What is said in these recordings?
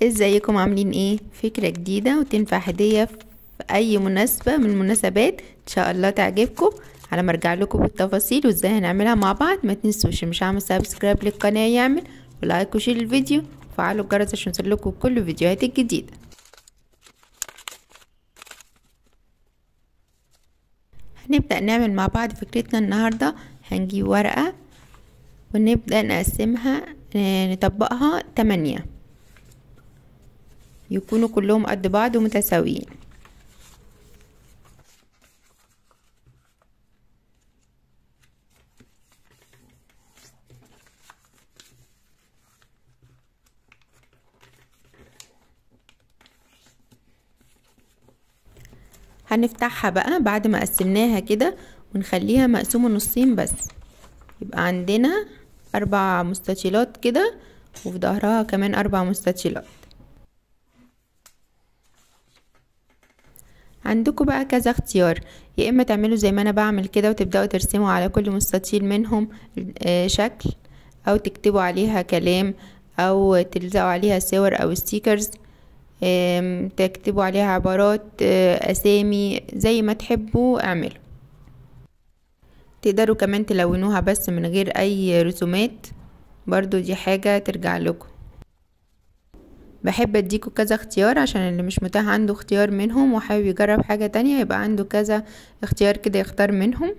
ازيكم عاملين ايه فكرة جديدة وتنفع هدية في اي مناسبة من المناسبات ان شاء الله تعجبكم على ما ارجع لكم بالتفاصيل وازاي هنعملها مع بعض ما تنسوش مش عامل سبسكرايب للقناة يعمل ولايك وشير الفيديو وفعلوا الجرس عشان يوصلكوا كل فيديوهات الجديدة هنبدأ نعمل مع بعض فكرتنا النهاردة هنجيب ورقة ونبدأ نقسمها نطبقها تمانية يكونوا كلهم قد بعض ومتساويين هنفتحها بقى بعد ما قسمناها كده ونخليها مقسومة نصين بس يبقى عندنا اربع مستطيلات كده وفي ظهرها كمان اربع مستطيلات عندكم بقى كذا اختيار يا اما تعملوا زي ما انا بعمل كده وتبداوا ترسموا على كل مستطيل منهم شكل او تكتبوا عليها كلام او تلزقوا عليها صور او ستيكرز تكتبوا عليها عبارات اسامي زي ما تحبوا اعملوا تقدروا كمان تلونوها بس من غير اي رسومات برضو دي حاجة ترجع لكم بحب اديكوا كذا اختيار عشان اللي مش متاح عنده اختيار منهم وحابب يجرب حاجة تانية يبقى عنده كذا اختيار كده يختار منهم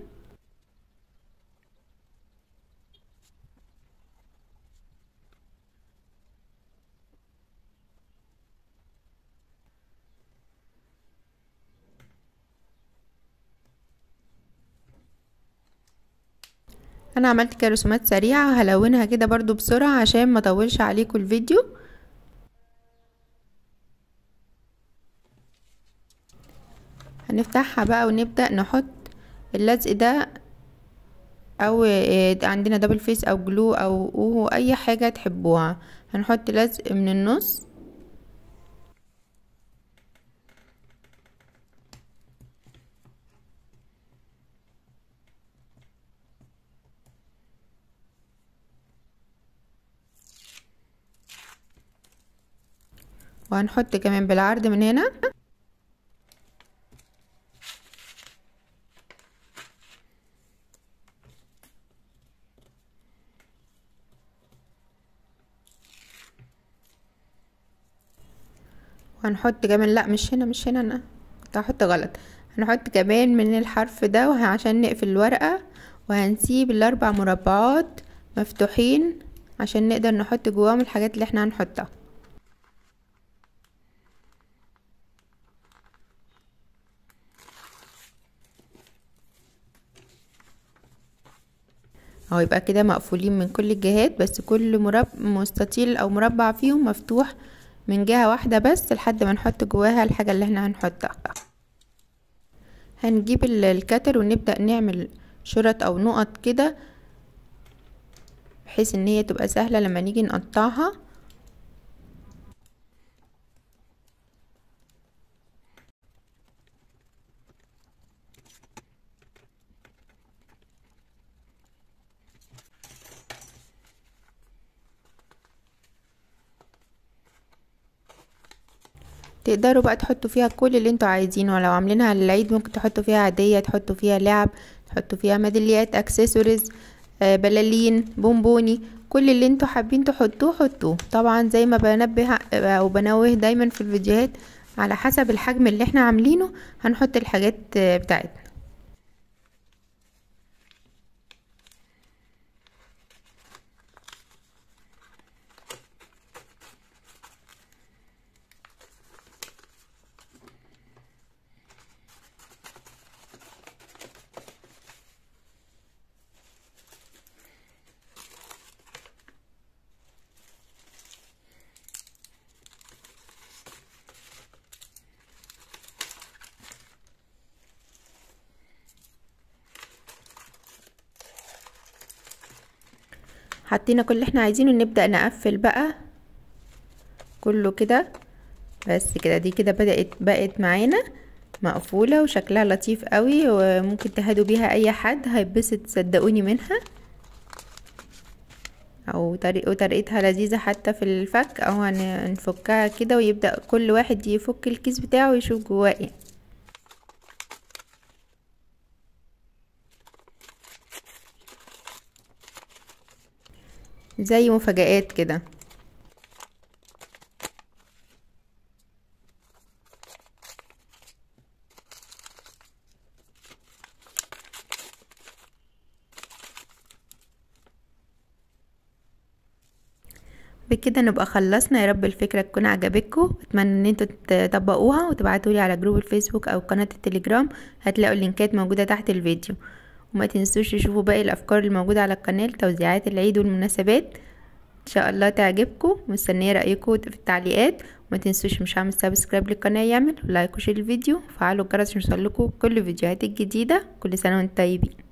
انا عملت كده رسومات سريعة هلونها كده برضو بسرعة عشان ما اطولش عليكم الفيديو هنفتحها بقى ونبدأ نحط اللزق ده او عندنا دبل فيس او جلو او اوهو اي حاجة تحبوها هنحط لزق من النص وهنحط كمان بالعرض من هنا وهنحط كمان لا مش هنا مش هنا انا كنت هحط غلط هنحط كمان من الحرف ده عشان نقفل الورقة وهنسيب الاربع مربعات مفتوحين عشان نقدر نحط جواهم الحاجات اللي احنا هنحطها اهو يبقى كده مقفولين من كل الجهات بس كل مربع مستطيل او مربع فيهم مفتوح من جهة واحدة بس لحد ما نحط جواها الحاجة اللي احنا هنحطها هنجيب الكتر ونبدأ نعمل شرط او نقط كده بحيث ان هي تبقى سهلة لما نيجي نقطعها تقدروا بقى تحطوا فيها كل اللي انتوا عايزينه ولو عاملينها للعيد ممكن تحطوا فيها عادية تحطوا فيها لعب تحطوا فيها ميداليات اكسسوارز آه بلالين بونبوني كل اللي انتوا حابين تحطوه حطوه طبعا زي ما بنبه او بنوه دايما في الفيديوهات على حسب الحجم اللي احنا عاملينه هنحط الحاجات بتاعتنا حطينا كل اللي احنا عايزينه نبدأ نقفل بقى كله كده بس كده دي كده بدأت بقت معانا مقفولة وشكلها لطيف قوي وممكن تهدوا بيها اي حد هيتبسط صدقوني منها او طريق وطريقتها لذيذة حتى في الفك او هنفكها كده ويبدأ كل واحد يفك الكيس بتاعه ويشوف جواه ايه زي مفاجآت كده بكده نبقى خلصنا يا رب الفكرة تكون عجبتكم اتمنى ان انتوا تطبقوها وتبعتولي على جروب الفيسبوك او قناة التليجرام هتلاقوا اللينكات موجودة تحت الفيديو وما تنسوش تشوفوا باقي الافكار الموجودة على القناة توزيعات العيد والمناسبات ان شاء الله تعجبكم مستنيه رايكم في التعليقات وما تنسوش مش عامل سبسكرايب للقناه يعمل لايك وشير الفيديو وفعلوا الجرس عشان يوصلكوا كل الفيديوهات الجديده كل سنه وانتم طيبين